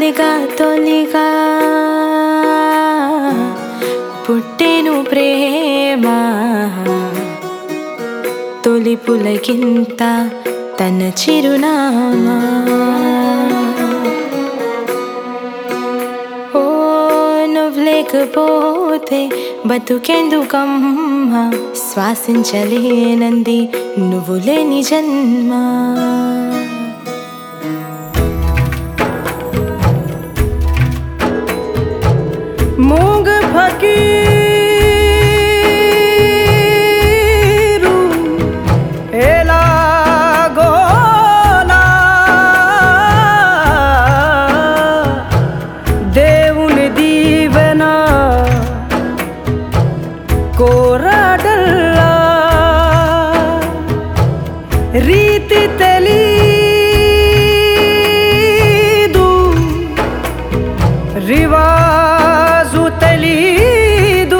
తొలిగా తొలిగా పుట్టెను ప్రేమ తొలి పులకింత తన చిరునామా ఓ నువ్వు లేకపోతే బతుకెందుకమ్మా శ్వాసించలేనంది నువ్వు లేని జన్మ మూగ ఫకీరు ఎలాగోలా దేవుని దీవెన కోరాడల్లా రీతి తెలీదు రివాజు తెలీదు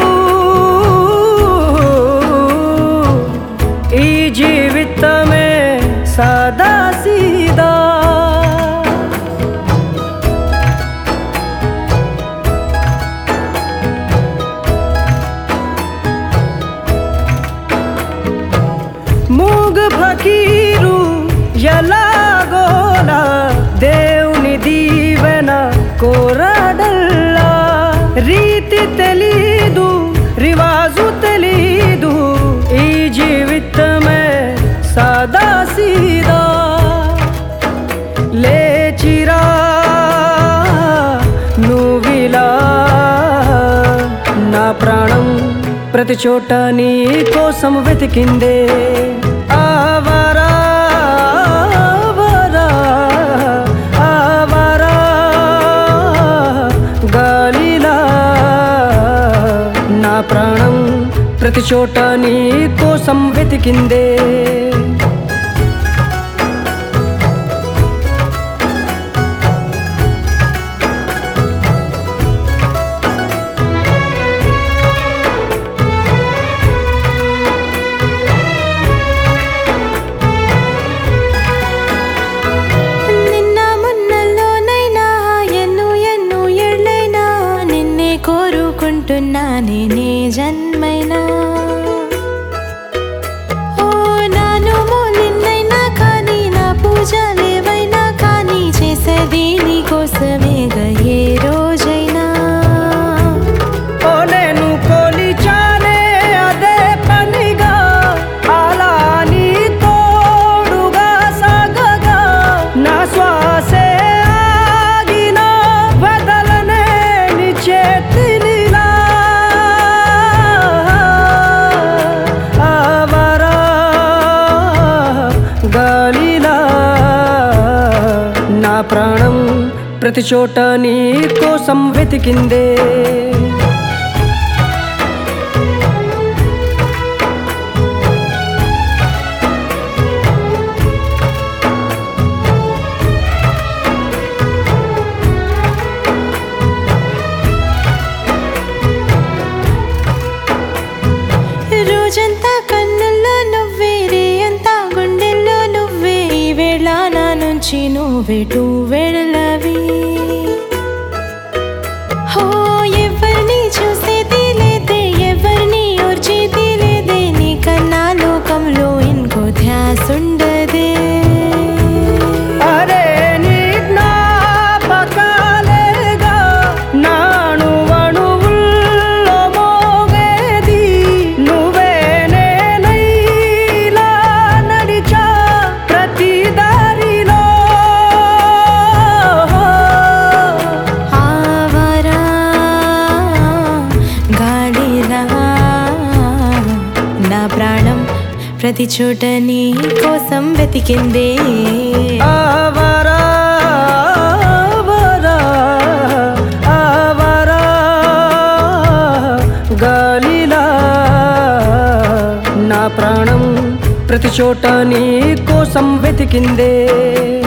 ఈ జీవితమే సదా సీదా మూగ ఫకీరు ఎలాగోలా దేవుని దీవెన కోరాడల్లా రీతి తెలీదు రివాజు తెలీదు ఈ జీవితమే సదా సీదా లేచిరా నువ్విలా నా ప్రాణం ప్రతి చోట నీ కోసం వెతికిందే ఆవారా ఆవారా, ఆవారా, గాలిలా నా ప్రాణం ప్రతి చోట నీ కోసం వెతికిందే నిన్న మొన్నలోనైనా ఎన్ను ఎన్ను ఏళ్ళైనా నిన్నే కోరుకుంటున్నా నేనే జన్మైనా ఓ నాను నిన్నైనా కానీ నా పూజలేవైనా కానీ చేసేది నీ కోసమేగా ఏ రోజైనా ఓ నేను కొలిచానే అదే పనిగా అలా నీ తోడుగా సాగగా నా శ్వాసే ఆగినా వదలనే నీ చేతినిలా ఆవరా గాలిలా నా ప్రాణం ప్రతి చోట నీ కోసం వెతికిందే రోజంతా కన్నుల్లో నువ్వే రే అంతా గుండెల్లో నువ్వే ఈ వేళ నా నుంచి నువ్వెటు వెళ్ళవి హో ఎవరిని చూసేది లేదే ఎవరిని ఓర్చేది లేదే నీ కన్నా లోకంలో ఇంకో ధ్యాసుండదే అరే నీ జ్ఞాపకాలేగా నాను అణువుల్లో మోగేది నువ్వే నేనైలా నడిచా ప్రతి దారిలో ఆవరా గాలిలా నా ప్రాణం ప్రతి చోట నీ కోసం వెతికిందే ఆవరా ఆవరా, ఆవరా, గాలిలా నా ప్రాణం ప్రతి చోట నీ కోసం వెతికిందే